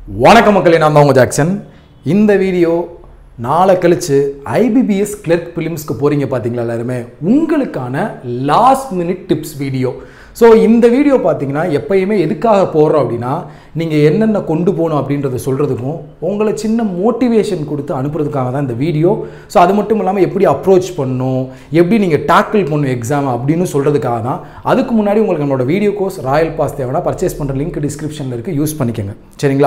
வணக்கம் மக்களே நான் தான் உங்கள் ஜாக்சன் இந்த வீடியோ நாளை கழிச்சு ஐபிபிஎஸ் கிளர்க் பிலிம்ஸ்க்கு போகிறீங்க பார்த்தீங்களா எல்லாருமே உங்களுக்கான last minute tips video so இந்த வீடியோ பார்த்தீங்கன்னா எப்பயுமே எதுக்காக போடுறோம் அப்படின்னா நீங்கள் என்னென்ன கொண்டு போகணும் அப்படின்றத சொல்கிறதுக்கும் உங்களை சின்ன மோட்டிவேஷன் கொடுத்து அனுப்புறதுக்காக தான் இந்த வீடியோ ஸோ அது மட்டும் இல்லாமல் எப்படி அப்ரோச் பண்ணணும் எப்படி நீங்கள் டேக்கிள் பண்ணணும் எக்ஸாம் அப்படின்னு சொல்கிறதுக்காக தான் அதுக்கு முன்னாடி உங்களுக்கு நம்மளோட வீடியோ கோர்ஸ் ராயல் பாஸ் தேவைன்னா பர்ச்சேஸ் பண்ணுற லிங்க் டிஸ்கிரிப்ஷனில் இருக்குது யூஸ் பண்ணிக்கோங்க சரிங்களா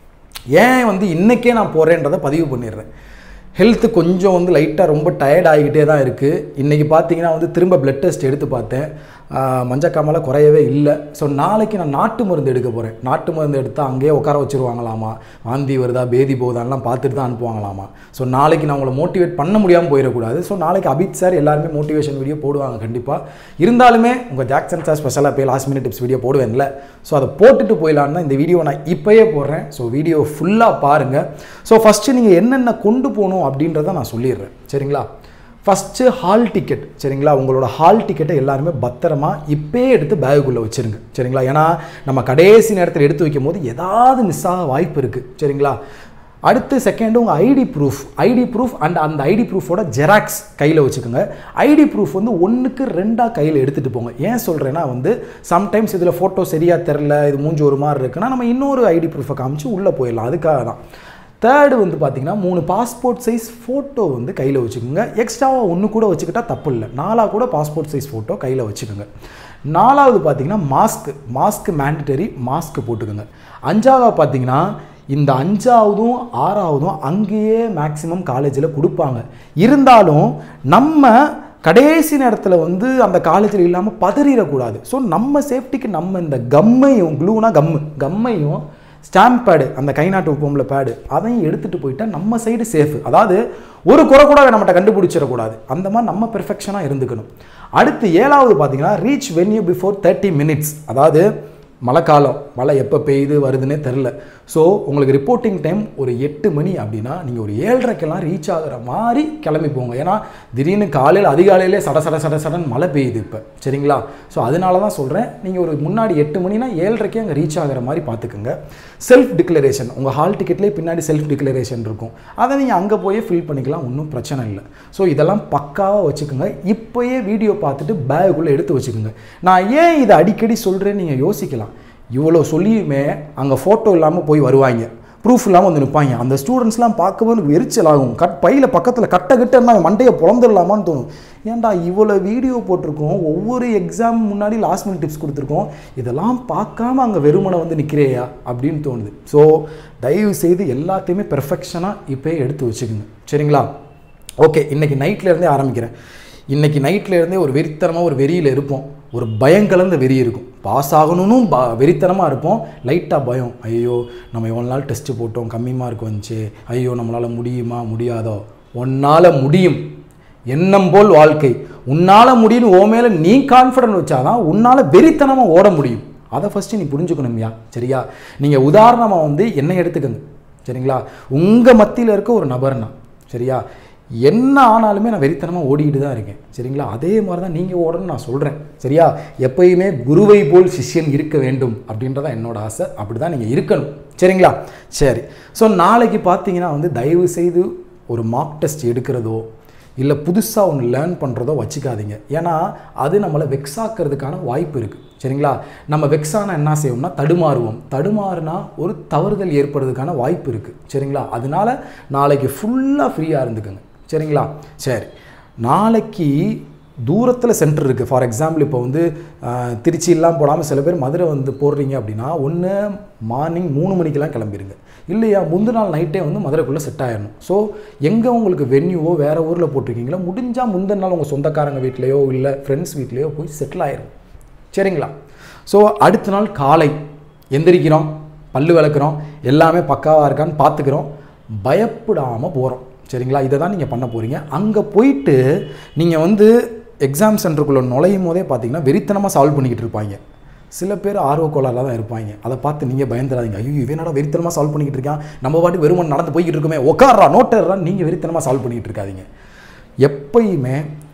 ஏன் வந்து இன்றைக்கே நான் போகிறேன்றதை பதிவு பண்ணிடுறேன் ஹெல்த்து கொஞ்சம் வந்து லைட்டாக ரொம்ப டயர்ட் ஆகிக்கிட்டே தான் இருக்குது இன்றைக்கி பார்த்தீங்கன்னா வந்து திரும்ப பிளட் டெஸ்ட் எடுத்து பார்த்தேன் மஞ்சக்காமலை குறையவே இல்லை ஸோ நாளைக்கு நான் நாட்டு மருந்து எடுக்க போகிறேன் நாட்டு மருந்து எடுத்தால் அங்கேயே உட்கார வச்சுருவாங்களாமா வாந்தி வருதா பேதி போகுதான்லாம் பார்த்துட்டு தான் அனுப்புவாங்களாமா ஸோ நாளைக்கு நான் உங்களை மோட்டிவேட் பண்ண முடியாமல் போயிடக்கூடாது ஸோ நாளைக்கு அபித் சார் எல்லாருமே மோட்டிவேஷன் வீடியோ போடுவாங்க கண்டிப்பாக இருந்தாலுமே உங்கள் ஜாக்சன் சார் ஸ்பெஷலாக போய் லாஸ்ட் மினிட் டிப்ஸ் வீடியோ போடுவேன்ல ஸோ அதை போட்டுட்டு போயிடலான்னு தான் இந்த வீடியோ நான் இப்போயே போடுறேன் ஸோ வீடியோ ஃபுல்லாக பாருங்கள் ஸோ ஃபஸ்ட்டு நீங்கள் என்னென்ன கொண்டு போகணும் அப்படின்றத நான் சொல்லிடுறேன் சரிங்களா ஃபஸ்ட்டு ஹால் டிக்கெட் சரிங்களா உங்களோட ஹால் டிக்கெட்டை எல்லாருமே பத்திரமா இப்போயே எடுத்து பேகுக்குள்ளே வச்சுருங்க சரிங்களா ஏன்னா நம்ம கடைசி நேரத்தில் எடுத்து வைக்கும் போது ஏதாவது மிஸ் ஆக வாய்ப்பு இருக்குது சரிங்களா அடுத்து செகண்டு உங்கள் ID proof ID proof and அந்த ஐடி ப்ரூஃபோட ஜெராக்ஸ் கையில் வச்சுக்கோங்க ஐடி ப்ரூஃப் வந்து ஒன்றுக்கு ரெண்டாக கையில் எடுத்துகிட்டு போங்க ஏன் சொல்கிறேன்னா வந்து சம்டைம்ஸ் இதில் ஃபோட்டோ சரியாக தெரில இது மூஞ்சி ஒரு மாதிரி இருக்குன்னா நம்ம இன்னொரு ஐடி ப்ரூஃபை காமிச்சு உள்ளே போயிடலாம் அதுக்காக தான் தேர்டு வந்து பார்த்தீங்கன்னா மூணு பாஸ்போர்ட் சைஸ் ஃபோட்டோ வந்து கையில் வச்சுக்கோங்க எக்ஸ்ட்ராவாக ஒன்று கூட வச்சுக்கிட்டா தப்பு இல்லை நாலாக கூட பாஸ்போர்ட் சைஸ் ஃபோட்டோ கையில் வச்சுக்கோங்க நாலாவது பார்த்தீங்கன்னா மாஸ்க் மாஸ்க் மேண்டிட்டரி மாஸ்க் போட்டுக்கோங்க அஞ்சாவது பார்த்தீங்கன்னா இந்த அஞ்சாவதும் ஆறாவதும் அங்கேயே மேக்ஸிமம் காலேஜில் கொடுப்பாங்க இருந்தாலும் நம்ம கடைசி நேரத்தில் வந்து அந்த காலேஜில் இல்லாமல் பதறிடக்கூடாது ஸோ நம்ம சேஃப்டிக்கு நம்ம இந்த கம்மையும் க்ளூனா கம்மு கம்மையும் ஸ்டாம்ப் பேடு அந்த கை நாட்டு உப்பமில் பேடு அதையும் எடுத்துகிட்டு போயிட்டா நம்ம சைடு சேஃபு அதாவது ஒரு குறை கூட நம்மகிட்ட கண்டுபிடிச்சிடக்கூடாது அந்த மாதிரி நம்ம பெர்ஃபெக்ஷனாக இருந்துக்கணும் அடுத்து ஏழாவது பார்த்தீங்கன்னா reach venue before thirty minutes அதாவது மழை காலம் மழை எப்போ பெய்யுது வருதுன்னே தெரில ஸோ உங்களுக்கு ரிப்போர்ட்டிங் டைம் ஒரு எட்டு மணி அப்படின்னா நீங்கள் ஒரு ஏழரைக்கெல்லாம் ரீச் ஆகிற மாதிரி கிளம்பி போங்க ஏன்னா திடீர்னு காலையில் அதிகாலையிலே சட சட சட சடன் மழை பெய்யுது இப்போ சரிங்களா ஸோ அதனால தான் சொல்கிறேன் நீங்கள் ஒரு முன்னாடி எட்டு மணினா ஏழரைக்கே அங்கே ரீச் ஆகிற மாதிரி பார்த்துக்குங்க செல்ஃப் டிக்ளரேஷன் உங்கள் ஹால் டிக்கெட்லேயே பின்னாடி செல்ஃப் டிக்ளரேஷன் இருக்கும் அதை நீங்கள் அங்கே போய் ஃபில் பண்ணிக்கலாம் ஒன்றும் பிரச்சனை இல்லை ஸோ இதெல்லாம் பக்காவாக வச்சுக்கோங்க இப்போயே வீடியோ பார்த்துட்டு பேகுக்குள்ளே எடுத்து வச்சுக்கோங்க நான் ஏன் இதை அடிக்கடி சொல்கிறேன்னு நீங்கள் யோசிக்கலாம் இவ்வளோ சொல்லியுமே அங்கே ஃபோட்டோ இல்லாமல் போய் வருவாங்க ப்ரூஃப் இல்லாமல் வந்து நிற்பாங்க அந்த ஸ்டூடெண்ட்ஸ்லாம் பார்க்கும்போது எரிச்சல் ஆகும் கட் பையில் பக்கத்தில் கட்ட கிட்ட இருந்தால் மண்டையை புலந்துடலாமான்னு தோணும் ஏன்டா இவ்வளோ வீடியோ போட்டிருக்கோம் ஒவ்வொரு எக்ஸாம் முன்னாடி லாஸ்ட் மினிட் டிப்ஸ் கொடுத்துருக்கோம் இதெல்லாம் பார்க்காம அங்கே வெறுமனை வந்து நிற்கிறையா அப்படின்னு தோணுது ஸோ தயவு செய்து எல்லாத்தையுமே பெர்ஃபெக்ஷனாக இப்போ எடுத்து வச்சுக்கோங்க சரிங்களா ஓகே இன்றைக்கி நைட்லேருந்தே ஆரம்பிக்கிறேன் இன்றைக்கி நைட்லேருந்தே ஒரு வெறித்தனமாக ஒரு வெறியில் இருப்போம் ஒரு பயங்கலந்த வெறி இருக்கும் பாஸ் ஆகணும்னு ப வெறித்தனமாக இருப்போம் லைட்டாக பயம் ஐயோ நம்ம எவ்வளோ நாள் டெஸ்ட்டு போட்டோம் கம்மி மார்க் வந்துச்சு ஐயோ நம்மளால் முடியுமா முடியாதோ உன்னால் முடியும் எண்ணம் போல் வாழ்க்கை உன்னால் முடியும்னு ஓ மேலே நீ கான்ஃபிடன்ட் வச்சாதான் உன்னால் வெறித்தனமாக ஓட முடியும் அதை ஃபஸ்ட்டு நீ புரிஞ்சுக்கணும்யா சரியா நீங்கள் உதாரணமாக வந்து என்னை எடுத்துக்கோங்க சரிங்களா உங்கள் மத்தியில் இருக்க ஒரு நபர்னா சரியா என்ன ஆனாலுமே நான் வெறித்தனமாக ஓடிக்கிட்டு தான் இருக்கேன் சரிங்களா அதே மாதிரி தான் நீங்கள் ஓடணும்னு நான் சொல்கிறேன் சரியா எப்பயுமே குருவை போல் சிஷ்யன் இருக்க வேண்டும் அப்படின்றதான் என்னோட ஆசை அப்படி தான் நீங்கள் இருக்கணும் சரிங்களா சரி ஸோ நாளைக்கு பார்த்தீங்கன்னா வந்து தயவு செய்து ஒரு மார்க் டெஸ்ட் எடுக்கிறதோ இல்லை புதுசாக ஒன்று லேர்ன் பண்ணுறதோ வச்சுக்காதீங்க ஏன்னா அது நம்மளை வெக்ஸாக்கிறதுக்கான வாய்ப்பு இருக்குது சரிங்களா நம்ம வெக்ஸானா என்ன செய்வோம்னா தடுமாறுவோம் தடுமாறுனா ஒரு தவறுதல் ஏற்படுறதுக்கான வாய்ப்பு இருக்குது சரிங்களா அதனால நாளைக்கு ஃபுல்லாக ஃப்ரீயாக இருந்துக்குங்க சரிங்களா சரி நாளைக்கு தூரத்தில் சென்டர் இருக்குது ஃபார் எக்ஸாம்பிள் இப்போ வந்து திருச்சியெல்லாம் போடாமல் சில பேர் மதுரை வந்து போடுறீங்க அப்படின்னா ஒன்று மார்னிங் மூணு மணிக்கெல்லாம் கிளம்பிடுங்க இல்லையா முந்தின நாள் நைட்டே வந்து மதுரைக்குள்ளே செட் ஆயிடணும் ஸோ எங்கே உங்களுக்கு வென்யூவோ வேறு ஊரில் போட்டிருக்கீங்களோ முடிஞ்சால் முந்தின நாள் உங்கள் சொந்தக்காரங்க வீட்லேயோ இல்லை ஃப்ரெண்ட்ஸ் வீட்லேயோ போய் செட்டில் ஆயிரும் சரிங்களா ஸோ அடுத்த நாள் காலை எந்திரிக்கிறோம் பல்லு விளக்குறோம் எல்லாமே பக்காவாக இருக்கான்னு பார்த்துக்கிறோம் பயப்படாமல் போகிறோம் சரிங்களா இதை தான் நீங்கள் பண்ண போகிறீங்க அங்கே போயிட்டு நீங்கள் வந்து எக்ஸாம் சென்டருக்குள்ளே நுழையும் போதே பார்த்தீங்கன்னா வெறித்தனமாக சால்வ் பண்ணிக்கிட்டு இருப்பாங்க சில பேர் ஆர்வ கோளாறில் தான் இருப்பாங்க அதை பார்த்து நீங்கள் பயந்துடாதீங்க ஐயோ இவனோட வெறித்தனமாக சால்வ் பண்ணிக்கிட்டு இருக்கான் நம்ம பாட்டு வெறுமன் நடந்து போய்கிட்டு இருக்குமே உட்காரா நோட்டர்றா நீங்கள் வெறித்தனமாக சால்வ் பண்ணிக்கிட்டு இருக்காதீங்க எப்பயுமே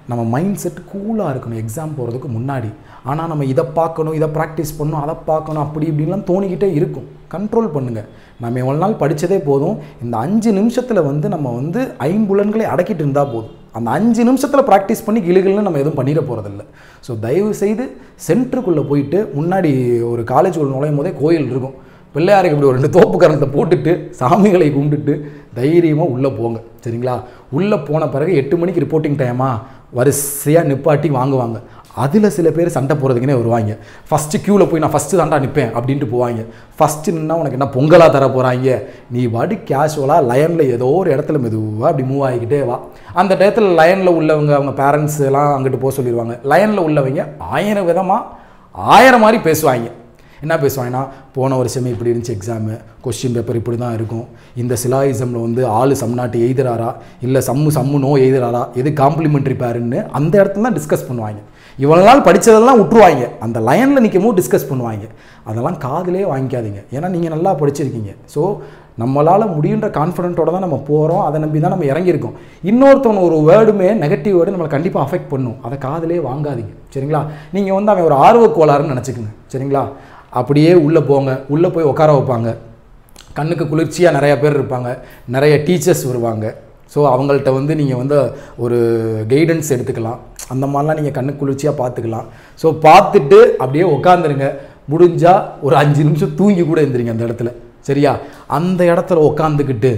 நம்ம மைண்ட் செட் கூலாக இருக்கணும் எக்ஸாம் போகிறதுக்கு முன்னாடி ஆனால் நம்ம இதை பார்க்கணும் இதை ப்ராக்டிஸ் பண்ணணும் அதை பார்க்கணும் அப்படி இப்படின்லாம் தோணிக்கிட்டே இருக்கும் கண்ட்ரோல் பண்ணுங்கள் நம்ம எவ்வளோ நாள் படித்ததே போதும் இந்த அஞ்சு நிமிஷத்தில் வந்து நம்ம வந்து ஐம்புலன்களை அடக்கிட்டு இருந்தால் போதும் அந்த அஞ்சு நிமிஷத்தில் ப்ராக்டிஸ் பண்ணி கிளுகிள்னு நம்ம எதுவும் பண்ணிட போகிறதில்ல ஸோ தயவு செய்து சென்டருக்குள்ளே போயிட்டு முன்னாடி ஒரு காலேஜுக்குள்ள நுழையும் போதே கோயில் இருக்கும் பிள்ளையாருக்கு இப்படி ஒரு ரெண்டு தோப்பு கரணத்தை போட்டுட்டு சாமிகளை கும்பிட்டுட்டு தைரியமாக உள்ளே போங்க சரிங்களா உள்ளே போன பிறகு எட்டு மணிக்கு ரிப்போர்ட்டிங் டைமா வரிசையாக நிப்பாட்டி வாங்குவாங்க அதில் சில பேர் சண்டை போகிறதுக்குனே வருவாங்க ஃபஸ்ட்டு க்யூவில் போய் நான் ஃபஸ்ட்டு தாண்டா நிற்பேன் அப்படின்ட்டு போவாங்க ஃபஸ்ட்டு நின்னா உனக்கு என்ன பொங்கலாக தர போகிறாங்க நீ வாடி கேஷுவலாக லயனில் ஏதோ ஒரு இடத்துல மெதுவாக அப்படி மூவ் ஆகிக்கிட்டே வா அந்த டயத்தில் லைனில் உள்ளவங்க அவங்க பேரண்ட்ஸ் எல்லாம் அங்கிட்டு போக சொல்லிடுவாங்க லைனில் உள்ளவங்க ஆயிரம் விதமாக ஆயிரம் மாதிரி பேசுவாங்க என்ன பேசுவாங்கன்னா போன வருஷமே இப்படி இருந்துச்சு எக்ஸாமு கொஸ்டின் பேப்பர் இப்படி தான் இருக்கும் இந்த சிலாயிசமில் வந்து ஆள் சம் நாட்டு எழுதுறாரா இல்லை சம்மு சம்மு நோ எழுதுறாரா எது காம்ப்ளிமெண்ட்ரி பேருன்னு அந்த இடத்துல தான் டிஸ்கஸ் பண்ணுவாங்க இவ்வளோ நாள் படித்ததெல்லாம் விட்டுருவாங்க அந்த லைனில் நிற்கும் போது டிஸ்கஸ் பண்ணுவாங்க அதெல்லாம் காதிலே வாங்கிக்காதீங்க ஏன்னா நீங்கள் நல்லா படிச்சிருக்கீங்க ஸோ நம்மளால் முடியுன்ற கான்ஃபிடென்ட்டோட தான் நம்ம போகிறோம் அதை நம்பி தான் நம்ம இறங்கியிருக்கோம் இன்னொருத்தவன் ஒரு வேர்டுமே நெகட்டிவ் வேர்டு நம்மளை கண்டிப்பாக அஃபெக்ட் பண்ணும் அதை காதிலே வாங்காதீங்க சரிங்களா நீங்கள் வந்து அவன் ஒரு ஆர்வ கோளாறுன்னு நினச்சிக்கோங்க சரிங்களா அப்படியே உள்ளே போங்க உள்ளே போய் உட்கார வைப்பாங்க கண்ணுக்கு குளிர்ச்சியாக நிறைய பேர் இருப்பாங்க நிறைய டீச்சர்ஸ் வருவாங்க ஸோ அவங்கள்ட்ட வந்து நீங்கள் வந்து ஒரு கைடன்ஸ் எடுத்துக்கலாம் அந்த மாதிரிலாம் நீங்கள் கண்ணுக்கு குளிர்ச்சியாக பார்த்துக்கலாம் ஸோ பார்த்துட்டு அப்படியே உட்காந்துருங்க முடிஞ்சால் ஒரு அஞ்சு நிமிஷம் தூங்கி கூட எழுந்திரிங்க அந்த இடத்துல சரியா அந்த இடத்துல உட்காந்துக்கிட்டு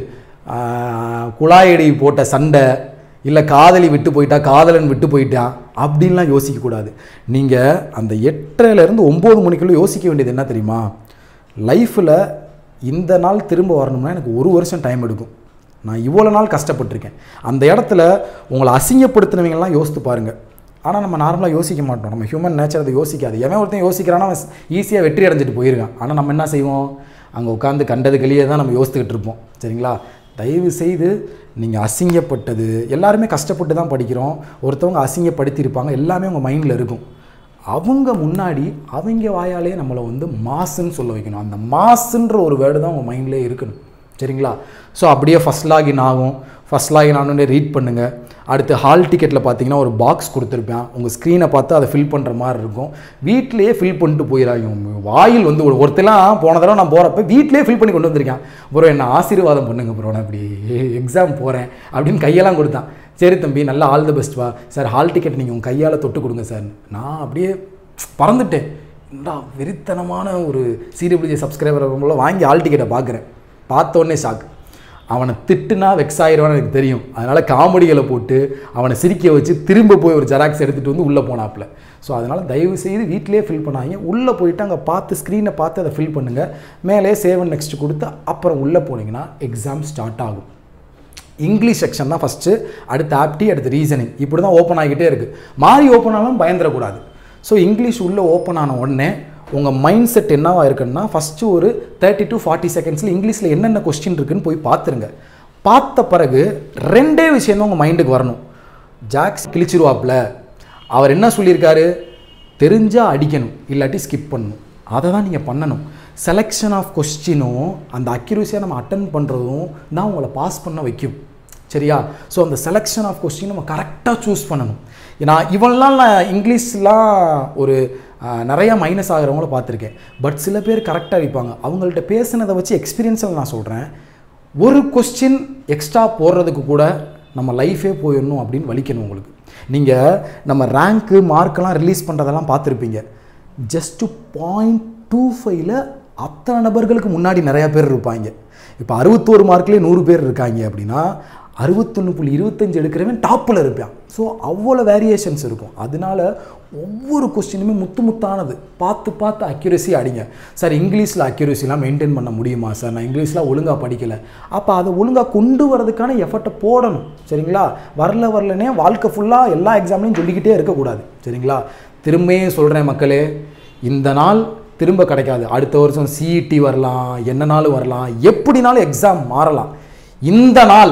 குழாயடி போட்ட சண்டை இல்லை காதலி விட்டு போயிட்டா காதலன் விட்டு போயிட்டான் அப்படின்லாம் யோசிக்கக்கூடாது நீங்கள் அந்த எட்டரைலேருந்து ஒம்பது மணிக்குள்ளே யோசிக்க வேண்டியது என்ன தெரியுமா லைஃப்பில் இந்த நாள் திரும்ப வரணும்னா எனக்கு ஒரு வருஷம் டைம் எடுக்கும் நான் இவ்வளோ நாள் கஷ்டப்பட்டிருக்கேன் அந்த இடத்துல உங்களை அசிங்கப்படுத்தினவங்கலாம் யோசித்து பாருங்கள் ஆனால் நம்ம நார்மலாக யோசிக்க மாட்டோம் நம்ம ஹியூமன் நேச்சர் அதை யோசிக்காது எவன் ஒருத்தன் யோசிக்கிறான்னா அவன் ஈஸியாக வெற்றி அடைஞ்சிட்டு போயிருக்கான் ஆனால் நம்ம என்ன செய்வோம் அங்கே உட்காந்து கண்டதுக்களியே தான் நம்ம யோசித்துக்கிட்டு இருப்போம் சரிங்களா தயவு செய்து நீங்கள் அசிங்கப்பட்டது எல்லாருமே கஷ்டப்பட்டு தான் படிக்கிறோம் ஒருத்தவங்க அசிங்கப்படுத்தியிருப்பாங்க எல்லாமே உங்கள் மைண்டில் இருக்கும் அவங்க முன்னாடி அவங்க வாயாலே நம்மளை வந்து மாசுன்னு சொல்ல வைக்கணும் அந்த மாசுன்ற ஒரு வேர்டு தான் உங்கள் மைண்ட்லேயே இருக்கணும் சரிங்களா ஸோ அப்படியே ஃபஸ்ட் லாகின் ஆகும் ஃபஸ்ட் லாகின் ஆனோடனே ரீட் பண்ணுங்கள் அடுத்து ஹால் டிக்கெட்டில் பார்த்தீங்கன்னா ஒரு பாக்ஸ் கொடுத்துருப்பேன் உங்கள் ஸ்க்ரீனை பார்த்து அதை ஃபில் பண்ணுற மாதிரி இருக்கும் வீட்டிலேயே ஃபில் பண்ணிட்டு போயிடாங்க வாயில் வந்து ஒரு ஒருத்தலாம் போன தடவை நான் போகிறப்ப வீட்டிலேயே ஃபில் பண்ணி கொண்டு வந்திருக்கேன் ப்ரோ என்ன ஆசீர்வாதம் பண்ணுங்க ப்ரோ நான் இப்படி எக்ஸாம் போகிறேன் அப்படின்னு கையெல்லாம் கொடுத்தான் சரி தம்பி நல்லா ஆல் த பெஸ்ட் வா சார் ஹால் டிக்கெட் நீங்கள் உங்கள் கையால் தொட்டு கொடுங்க சார் நான் அப்படியே பறந்துட்டேன் என்னடா வெறித்தனமான ஒரு சிடபிள்யூஜி சப்ஸ்கிரைபர் வாங்கி ஹால் டிக்கெட்டை பார்க்குறேன் பார்த்த உடனே ஷாக் அவனை திட்டுனா வெக்ஸ் ஆயிடுவான்னு எனக்கு தெரியும் அதனால் காமெடிகளை போட்டு அவனை சிரிக்க வச்சு திரும்ப போய் ஒரு ஜெராக்ஸ் எடுத்துகிட்டு வந்து உள்ளே போனாப்புல ஸோ அதனால் தயவு செய்து வீட்டிலே ஃபில் பண்ணாங்க உள்ளே போயிட்டு அங்கே பார்த்து ஸ்க்ரீனை பார்த்து அதை ஃபில் பண்ணுங்கள் மேலே சேவன் நெக்ஸ்ட் கொடுத்து அப்புறம் உள்ளே போனீங்கன்னா எக்ஸாம் ஸ்டார்ட் ஆகும் இங்கிலீஷ் செக்ஷன் தான் ஃபஸ்ட்டு அடுத்து ஆப்டி அடுத்து ரீசனிங் இப்படி தான் ஓப்பன் ஆகிக்கிட்டே இருக்குது மாறி ஓப்பன் ஆனாலும் பயந்துடக்கூடாது ஸோ இங்கிலீஷ் உள்ளே ஓப்பன் ஆன உடனே உங்கள் மைண்ட் செட் என்னவா இருக்குன்னா ஃபஸ்ட்டு ஒரு தேர்ட்டி டு ஃபார்ட்டி செகண்ட்ஸில் இங்கிலீஷில் என்னென்ன கொஸ்டின் இருக்குன்னு போய் பார்த்துருங்க பார்த்த பிறகு ரெண்டே விஷயம் தான் உங்கள் மைண்டுக்கு வரணும் ஜாக்ஸ் கிழிச்சிருவாப்ல அவர் என்ன சொல்லியிருக்காரு தெரிஞ்சால் அடிக்கணும் இல்லாட்டி ஸ்கிப் பண்ணணும் அதை தான் நீங்கள் பண்ணணும் செலெக்ஷன் ஆஃப் கொஸ்டினும் அந்த அக்யூரஸியாக நம்ம அட்டன் பண்ணுறதும் தான் உங்களை பாஸ் பண்ண வைக்கும் சரியா ஸோ அந்த செலெக்ஷன் ஆஃப் கொஸ்டின் நம்ம கரெக்டாக சூஸ் பண்ணணும் நான் இவெல்லாம் நான் இங்கிலீஷ்லாம் ஒரு நிறையா மைனஸ் ஆகிறவங்கள பார்த்துருக்கேன் பட் சில பேர் கரெக்டாக இருப்பாங்க அவங்கள்ட்ட பேசுனதை வச்சு எக்ஸ்பீரியன்ஸில் நான் சொல்கிறேன் ஒரு கொஸ்டின் எக்ஸ்ட்ரா போடுறதுக்கு கூட நம்ம லைஃபே போயிடணும் அப்படின்னு வலிக்கணும் உங்களுக்கு நீங்கள் நம்ம ரேங்க்கு மார்க்கெல்லாம் ரிலீஸ் பண்ணுறதெல்லாம் பார்த்துருப்பீங்க ஜஸ்ட்டு பாயிண்ட் டூ ஃபைவ்ல அத்தனை நபர்களுக்கு முன்னாடி நிறையா பேர் இருப்பாங்க இப்போ அறுபத்தோரு மார்க்லேயே நூறு பேர் இருக்காங்க அப்படின்னா அறுபத்தொன்று புள்ளி இருபத்தஞ்சு எடுக்கிறவன் டாப்பில் இருப்பான் ஸோ அவ்வளோ வேரியேஷன்ஸ் இருக்கும் அதனால ஒவ்வொரு கொஸ்டினுமே முத்து முத்தானது பார்த்து பார்த்து அக்யூரஸி அடிங்க சார் இங்கிலீஷில் அக்யூரஸிலாம் மெயின்டைன் பண்ண முடியுமா சார் நான் இங்கிலீஷில் ஒழுங்காக படிக்கலை அப்போ அதை ஒழுங்காக கொண்டு வரதுக்கான எஃபர்ட்டை போடணும் சரிங்களா வரல வரலனே வாழ்க்கை ஃபுல்லாக எல்லா எக்ஸாம்லையும் சொல்லிக்கிட்டே இருக்கக்கூடாது சரிங்களா திரும்பியும் சொல்கிறேன் மக்களே இந்த நாள் திரும்ப கிடைக்காது அடுத்த வருஷம் சிஇடி வரலாம் என்ன நாள் வரலாம் எப்படினாலும் எக்ஸாம் மாறலாம் இந்த நாள்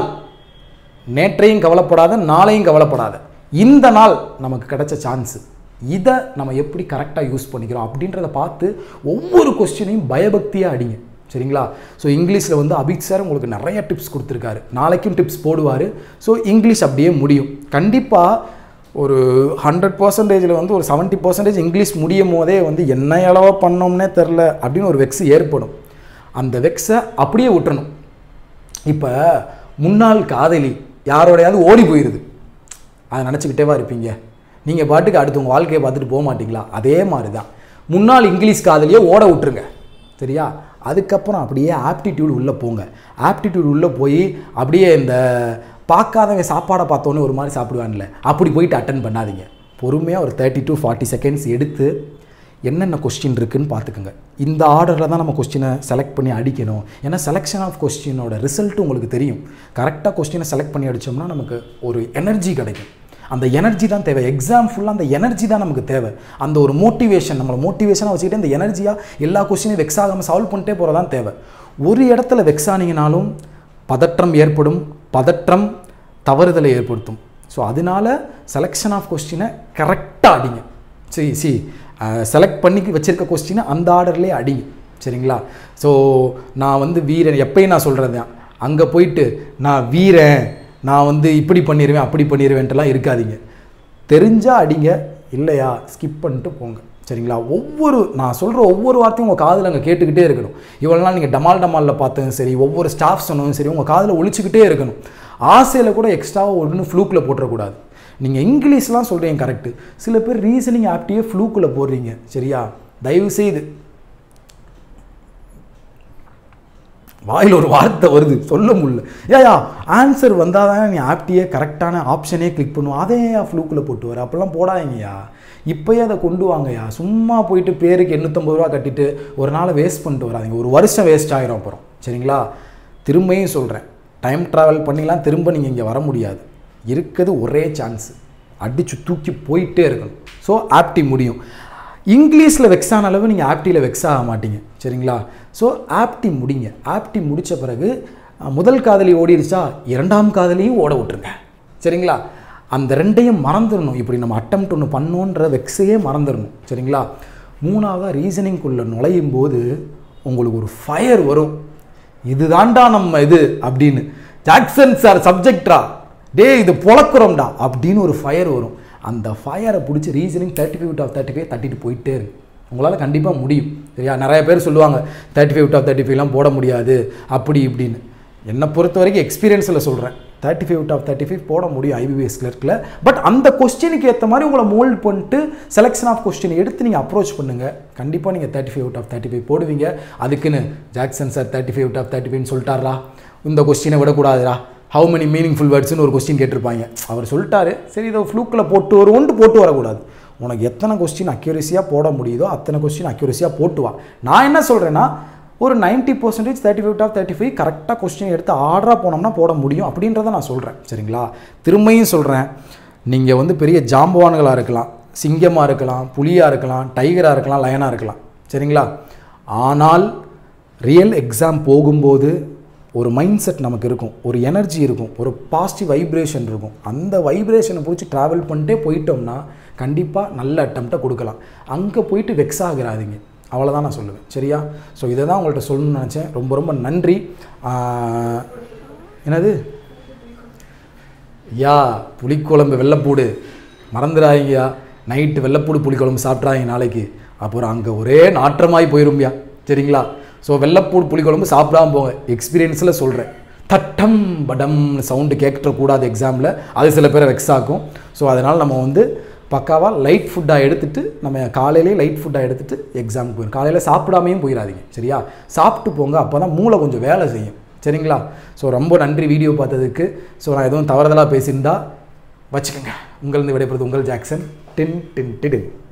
நேற்றையும் கவலைப்படாத நாளையும் கவலைப்படாத இந்த நாள் நமக்கு கிடைச்ச சான்ஸு இதை நம்ம எப்படி கரெக்டாக யூஸ் பண்ணிக்கிறோம் அப்படின்றத பார்த்து ஒவ்வொரு கொஸ்டினையும் பயபக்தியாக அடிங்க சரிங்களா ஸோ இங்கிலீஷில் வந்து அபித் சார் உங்களுக்கு நிறைய டிப்ஸ் கொடுத்துருக்காரு நாளைக்கும் டிப்ஸ் போடுவார் ஸோ இங்கிலீஷ் அப்படியே முடியும் கண்டிப்பாக ஒரு ஹண்ட்ரட் பர்சன்டேஜில் வந்து ஒரு செவன்ட்டி பர்சன்டேஜ் இங்கிலீஷ் முடியும் போதே வந்து என்ன அளவாக பண்ணோம்னே தெரில அப்படின்னு ஒரு வெக்ஸ் ஏற்படும் அந்த வெக்ஸை அப்படியே விட்டுறணும் இப்போ முன்னாள் காதலி யாரோடையாவது ஓடி போயிடுது அதை நினச்சிக்கிட்டேவா இருப்பீங்க நீங்கள் பாட்டுக்கு அடுத்து உங்கள் வாழ்க்கையை பார்த்துட்டு போக மாட்டீங்களா அதே மாதிரி தான் முன்னாள் இங்கிலீஷ் காதலியே ஓட விட்டுருங்க சரியா அதுக்கப்புறம் அப்படியே ஆப்டிடியூட் உள்ளே போங்க ஆப்டிடியூட் உள்ளே போய் அப்படியே இந்த பார்க்காதவன் சாப்பாடை பார்த்தோன்னே ஒரு மாதிரி சாப்பிடுவான்ல அப்படி போயிட்டு அட்டன் பண்ணாதீங்க பொறுமையாக ஒரு தேர்ட்டி டு ஃபார்ட்டி செகண்ட்ஸ் எடுத்து என்னென்ன கொஸ்டின் இருக்குன்னு பார்த்துக்குங்க இந்த ஆர்டரில் தான் நம்ம கொஸ்டினை செலக்ட் பண்ணி அடிக்கணும் ஏன்னா செலெக்ஷன் ஆஃப் கொஸ்டினோட ரிசல்ட் உங்களுக்கு தெரியும் கரெக்டாக கொஸ்டினை செலக்ட் பண்ணி அடித்தோம்னா நமக்கு ஒரு எனர்ஜி கிடைக்கும் அந்த எனர்ஜி தான் தேவை எக்ஸாம் ஃபுல்லாக அந்த எனர்ஜி தான் நமக்கு தேவை அந்த ஒரு மோட்டிவேஷன் நம்மளை மோட்டிவேஷனாக வச்சுக்கிட்டு அந்த எனர்ஜியாக எல்லா கொஸ்டினையும் வெக்ஸ் ஆகாமல் சால்வ் பண்ணிட்டே போகிறதான் தேவை ஒரு இடத்துல வெக்ஸ் ஆனீங்கனாலும் பதற்றம் ஏற்படும் பதற்றம் தவறுதலை ஏற்படுத்தும் ஸோ அதனால செலெக்ஷன் ஆஃப் கொஸ்டினை கரெக்டாக அடிங்க சரி சி செலக்ட் பண்ணி வச்சிருக்க கொஸ்டினை அந்த ஆர்டர்லேயே அடிங்க சரிங்களா ஸோ நான் வந்து வீரன் எப்பயும் நான் சொல்கிறது தான் அங்கே போயிட்டு நான் வீரன் நான் வந்து இப்படி பண்ணிடுவேன் அப்படி பண்ணிடுவேன்ட்டுலாம் இருக்காதீங்க தெரிஞ்சால் அடிங்க இல்லையா ஸ்கிப் பண்ணிட்டு போங்க சரிங்களா ஒவ்வொரு நான் சொல்கிற ஒவ்வொரு வார்த்தையும் உங்கள் காதில் அங்கே கேட்டுக்கிட்டே இருக்கணும் இவ்வளோ நாள் நீங்கள் டமால் டமாலில் பார்த்ததும் சரி ஒவ்வொரு ஸ்டாஃப் சொன்னதும் சரி உங்கள் காதில் ஒழிச்சிக்கிட்டே இருக்கணும் ஆசையில் கூட எக்ஸ்ட்ராவாக ஒன்று ஃப்ளூக்கில் போட்டுறக்கூடாது நீங்கள் இங்கிலீஷ்லாம் சொல்கிறீங்க கரெக்டு சில பேர் ரீசனிங் ஆப்டியே ஃப்ளூக்கில் போடுறீங்க சரியா தயவு செய்து வாயில் ஒரு வார்த்தை வருது சொல்ல முடியல ஏயா ஆன்சர் வந்தால் தானே நீ ஆப்டியே கரெக்டான ஆப்ஷனே கிளிக் பண்ணுவோம் அதே ஏன் ஃப்ளூக்கில் போட்டு வர அப்போல்லாம் போடாதீங்கய்யா இப்போயே அதை கொண்டு வாங்கய்யா சும்மா போயிட்டு பேருக்கு எண்ணூற்றம்பது ரூபா கட்டிட்டு ஒரு நாளை வேஸ்ட் பண்ணிட்டு வராதீங்க ஒரு வருஷம் வேஸ்ட் ஆகிரும் அப்புறம் சரிங்களா திரும்பியும் சொல்கிறேன் டைம் ட்ராவல் பண்ணிலாம் திரும்ப நீங்கள் இங்கே வர முடியாது இருக்கிறது ஒரே சான்ஸ் அடித்து தூக்கி போயிட்டே இருக்கணும் ஸோ ஆப்டி முடியும் இங்கிலீஷில் வெக்ஸ் ஆன அளவு நீங்கள் ஆப்டியில் வெக்ஸ் ஆக மாட்டீங்க சரிங்களா ஸோ ஆப்டி முடிங்க ஆப்டி முடித்த பிறகு அஹ், முதல் காதலி ஓடிடுச்சா இரண்டாம் காதலியும் ஓட விட்டுருங்க சரிங்களா அந்த ரெண்டையும் மறந்துடணும் இப்படி நம்ம அட்டம் ஒன்று பண்ணோன்ற வெக்ஸையே மறந்துடணும் சரிங்களா மூணாவதாக ரீசனிங்குள்ளே நுழையும் போது உங்களுக்கு ஒரு ஃபயர் வரும் இதுதான்டா நம்ம இது அப்படின்னு ஜாக்சன் சார் சப்ஜெக்ட்ரா டேய் இது பொழக்கிறோம்டா அப்படின்னு ஒரு ஃபயர் வரும் அந்த ஃபயரை பிடிச்சி reasoning thirty five of thirty five தட்டிட்டு போயிட்டே இருக்கு உங்களால் கண்டிப்பாக முடியும் சரியா நிறைய பேர் சொல்லுவாங்க தேர்ட்டி ஃபைவ் ஆஃப் தேர்ட்டி ஃபைவ்லாம் போட முடியாது அப்படி இப்படின்னு என்னை பொறுத்த வரைக்கும் எக்ஸ்பீரியன்ஸில் சொல்கிறேன் thirty five of thirty five போட முடியும் ஐபிபிஎஸ் கிளர்க்கில் பட் அந்த கொஸ்டினுக்கு ஏற்ற மாதிரி உங்களை மோல்ட் பண்ணிட்டு செலெக்ஷன் ஆஃப் கொஸ்டின் எடுத்து நீங்கள் அப்ரோச் பண்ணுங்கள் கண்டிப்பாக நீங்கள் thirty five out of thirty five போடுவீங்க அதுக்குன்னு Jackson sir thirty five out of thirty ஃபைவ்னு சொல்லிட்டாரா இந்த கொஸ்டினை விடக்கூடாதுடா ஹவு many மீனிங்ஃபுல் வேர்ட்ஸ்னு ஒரு கொஸ்டின் கேட்டிருப்பாங்க அவர் சொல்லிட்டாரு சரி இதை ஃப்ளூக்கில் போட்டு வருவோன்ட்டு போட்டு வரக்கூடாது உனக்கு எத்தனை கொஸ்டின் அக்யூரஸியாக போட முடியுதோ அத்தனை கொஸ்டின் அக்யூரஸியாக போட்டு வா நான் என்ன சொல்கிறேன்னா ஒரு ninety percentage thirty five of thirty five கரெக்டாக கொஸ்டின் எடுத்து ஆர்டராக போனோம்னா போட முடியும் அப்படின்றத நான் சொல்கிறேன் சரிங்களா திரும்பியும் சொல்கிறேன் நீங்கள் வந்து பெரிய ஜாம்பவான்களாக இருக்கலாம் சிங்கமாக இருக்கலாம் புலியாக இருக்கலாம் டைகராக இருக்கலாம் லயனாக இருக்கலாம் சரிங்களா ஆனால் ரியல் எக்ஸாம் போகும்போது ஒரு மைண்ட் செட் நமக்கு இருக்கும் ஒரு எனர்ஜி இருக்கும் ஒரு பாசிட்டிவ் வைப்ரேஷன் இருக்கும் அந்த வைப்ரேஷனை பிடிச்சி ட்ராவல் பண்ணிட்டே போயிட்டோம்னா கண்டிப்பாக நல்ல அட்டம்ப்டை கொடுக்கலாம் அங்கே போயிட்டு வெக்ஸ் ஆகிறாதீங்க அவ்வளோதான் நான் சொல்லுவேன் சரியா ஸோ இதை தான் உங்கள்கிட்ட சொல்லணும்னு நினச்சேன் ரொம்ப ரொம்ப நன்றி ஆஹ், என்னது ஐயா புளிக்குழம்பு வெள்ளைப்பூடு மறந்துடாதீங்கய்யா நைட்டு வெள்ளைப்பூடு புளிக்குழம்பு சாப்பிட்றாங்க நாளைக்கு அப்புறம் அங்கே ஒரே நாற்றமாகி போயிரும்யா சரிங்களா ஸோ வெள்ளைப்பூடு புளிக்குழம்பு சாப்பிடாம போங்க எக்ஸ்பீரியன்ஸில் சொல்கிறேன் தட்டம் படம் சவுண்டு கேட்கக்கூடாது எக்ஸாமில் அது சில பேரை வெக்ஸ் ஆக்கும் ஸோ அதனால் நம்ம வந்து பக்காவாக லைட் ஃபுட்டாக எடுத்துட்டு நம்ம காலையிலே லைட் ஃபுட்டாக எடுத்துட்டு எக்ஸாமுக்கு போயிடும் காலையில் சாப்பிடாமையும் போயிடாதீங்க சரியா சாப்பிட்டு போங்க அப்போ தான் மூளை கொஞ்சம் வேலை செய்யும் சரிங்களா ஸோ ரொம்ப நன்றி வீடியோ பார்த்ததுக்கு ஸோ நான் எதுவும் தவறுதலாக பேசியிருந்தா வச்சுக்கோங்க உங்களிருந்து விடைபெறுவது உங்கள் ஜாக்சன் டின் டின் டிடின்